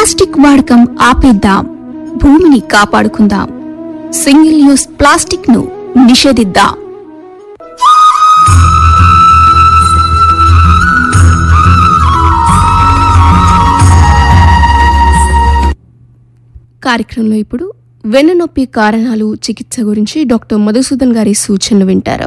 Plastic వాడకం ఆపేద్దాం భూమిని కాపాడుకుందాం సింగిల్ యూస్ ప్లాస్టిక్ ను నిషేధిద్దాం కార్యక్రమంలో ఇప్పుడు వెన్నునొప్పి కారణాలు చికిత్స గురించి డాక్టర్ మధుసూదన్ గారి సూచనలు వింటారు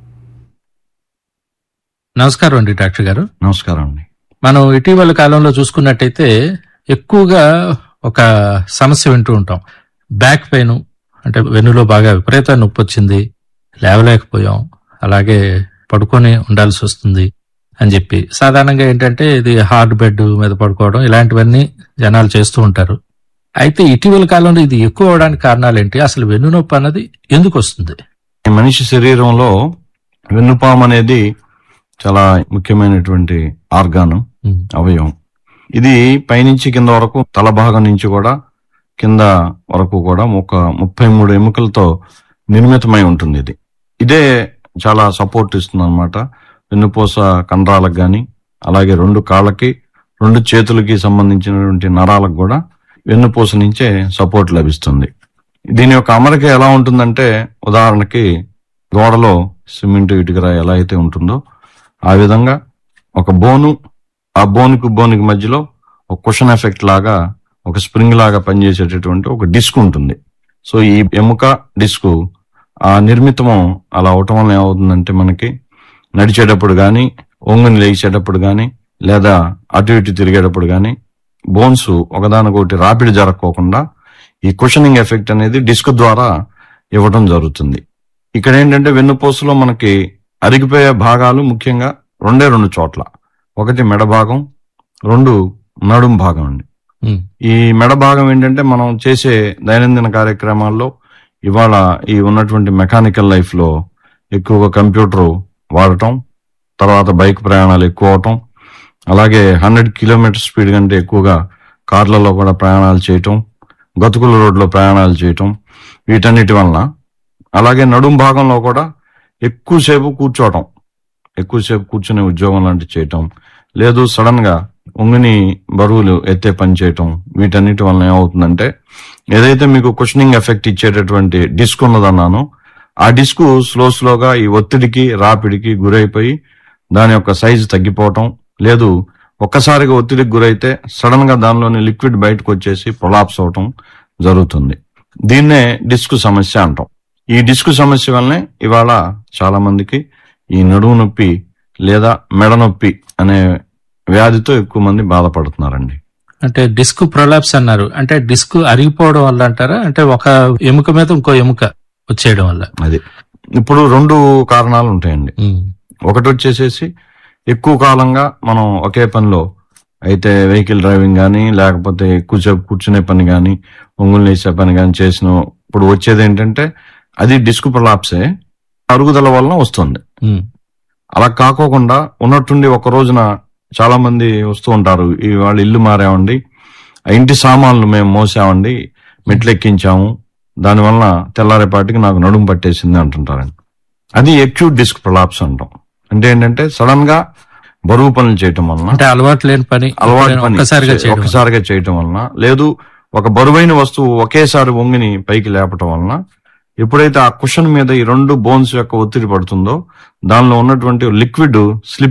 నమస్కారం అండి డాక్టర్ గారు నమస్కారం అండి మనం ఇటీవల కాలంలో చూసుకున్నట్టయితే ఎక్కువగా ఒక సమస్య వింటూ ఉంటాం బ్యాక్ పెయిన్ అంటే వెన్నులో బాగా విపరీత నొప్పి వచ్చింది లేవలేకపోయాం అలాగే పడుకొని ఉండాల్సి వస్తుంది అని చెప్పి సాధారణంగా ఏంటంటే ఇది హార్డ్ బెడ్ మీద పడుకోవడం ఇలాంటివన్నీ జనాలు చేస్తూ ఉంటారు అయితే ఇటీవల కాలంలో ఇది ఎక్కువ అవడానికి కారణాలు ఏంటి అసలు వెన్ను నొప్పి అన్నది ఎందుకు వస్తుంది ఈ మనిషి శరీరంలో వెన్నుపాము అనేది చాలా ముఖ్యమైనటువంటి ఆర్గాను ఉమ్, అవయవం ఇది పైనుంచి కింద వరకు తల భాగం నుంచి కూడా కింద వరకు కూడా ఒక ముప్పై మూడు ఎముకలతో నిర్మితమై ఉంటుంది ఇది ఇదే చాలా సపోర్ట్ ఇస్తుంది అనమాట వెన్నుపూస కండరాలకు గాని అలాగే రెండు కాళ్ళకి రెండు చేతులకి సంబంధించినటువంటి నరాలకు కూడా వెన్నుపూస నుంచే సపోర్ట్ లభిస్తుంది దీని యొక్క అమరిక ఎలా ఉంటుందంటే ఉదాహరణకి గోడలో సిమెంట్ ఇటుకర ఎలా అయితే ఉంటుందో ఆ విధంగా ఒక బోను ఆ బోనుకు బోనుకి మధ్యలో ఒక కుషన్ ఎఫెక్ట్ లాగా ఒక స్ప్రింగ్ లాగా పనిచేసేటటువంటి ఒక డిస్క్ ఉంటుంది సో ఈ ఎముక డిస్క్ ఆ నిర్మితము అలా అవటం వల్ల ఏమవుతుందంటే మనకి నడిచేటప్పుడు గాని ఒంగుని లేచేటప్పుడు గాని లేదా అటు ఇటు తిరిగేటప్పుడు గాని బోన్స్ ఒకదానికొకటి రాపిడి జరగకోకుండా ఈ కుషనింగ్ ఎఫెక్ట్ అనేది డిస్క్ ద్వారా ఇవ్వడం జరుగుతుంది ఇక్కడ ఏంటంటే వెన్నుపూసలో మనకి అరిగిపోయే భాగాలు ముఖ్యంగా రెండే రెండు చోట్ల ఒకటి మెడ భాగం రెండు నడుం భాగం అండి ఉమ్, ఈ మెడ భాగం ఏంటంటే మనం చేసే దైనందిన కార్యక్రమాల్లో ఇవాళ ఈ ఉన్నటువంటి మెకానికల్ లైఫ్ లో ఎక్కువగా కంప్యూటర్ వాడటం తర్వాత బైక్ ప్రయాణాలు ఎక్కువ అవటం అలాగే హండ్రెడ్ కిలోమీటర్ స్పీడ్ కంటే ఎక్కువగా కార్లలో కూడా ప్రయాణాలు చేయటం గతుకుల రోడ్లో ప్రయాణాలు చేయటం వీటన్నిటి వలన అలాగే నడుం భాగంలో కూడా ఎక్కువసేపు కూర్చోవటం ఎక్కువసేపు కూర్చునే ఉద్యోగం లాంటివి చేయటం లేదు సడన్ గా ఉంగిని బరువులు ఎత్తే పని చేయటం వీటన్నిటి వలన ఏమవుతుందంటే ఏదైతే మీకు కుషనింగ్ ఎఫెక్ట్ ఇచ్చేటటువంటి డిస్క్ ఉన్నదన్నానో ఆ డిస్క్ స్లో స్లోగా ఈ ఒత్తిడికి రాపిడికి గురైపోయి దాని యొక్క సైజు తగ్గిపోవటం లేదు ఒక్కసారిగా ఒత్తిడికి గురైతే సడన్ గా దానిలోని లిక్విడ్ బయటకు వచ్చేసి ప్రొలాప్స్ అవటం జరుగుతుంది దీన్నే డిస్క్ సమస్య అంటాం ఈ డిస్క్ సమస్య వల్లనే ఇవాళ చాలా మందికి ఈ నడుము నొప్పి లేదా మెడ నొప్పి అనే వ్యాధితో ఎక్కువ మంది బాధపడుతున్నారండి అంటే డిస్క్ ప్రొలాప్స్ అన్నారు అంటే డిస్క్ అరిగిపోవడం వల్ల అంటారా అంటే ఒక ఎముక మీద ఇంకో ఎముక వచ్చేయడం వల్ల అది ఇప్పుడు రెండు కారణాలు ఉంటాయండి ఉమ్, ఒకటి వచ్చేసేసి ఎక్కువ కాలంగా మనం ఒకే పనిలో అయితే వెహికల్ డ్రైవింగ్ కానీ లేకపోతే ఎక్కువసేపు కూర్చునే పని కానీ ఒంగులు వేసే పని కానీ చేసిన ఇప్పుడు వచ్చేది ఏంటంటే అది డిస్క్ ప్రొలాప్సే అరుగుదల వలన వస్తుంది ఉమ్, అలా కాకోకుండా ఉన్నట్టుండి ఒక రోజున చాలా మంది వస్తూ ఉంటారు ఈ వాళ్ళ ఇల్లు మారామండి ఆ ఇంటి సామాన్లు మేము మోసామండి మెట్లు ఎక్కించాము దానివల్ల తెల్లారేపాటికి నాకు నడుము పట్టేసింది అంటుంటారండి అది ఎక్యూట్ డిస్క్ ప్రొలాప్స్ అంటాం అంటే ఏంటంటే సడన్ గా బరువు పనులు చేయటం వలన అంటే అలవాటు లేని పని అలవాటు పని ఒక్కసారిగా చేయడం వల్ల. ఒక్కసారిగా చేయటం వలన లేదు ఒక బరువైన వస్తువు ఒకేసారి వంగిని పైకి లేపటం వలన ఎప్పుడైతే ఆ కుషన్ మీద ఈ రెండు బోన్స్ యొక్క ఒత్తిడి పడుతుందో దానిలో ఉన్నటువంటి లిక్విడ్ స్లిప్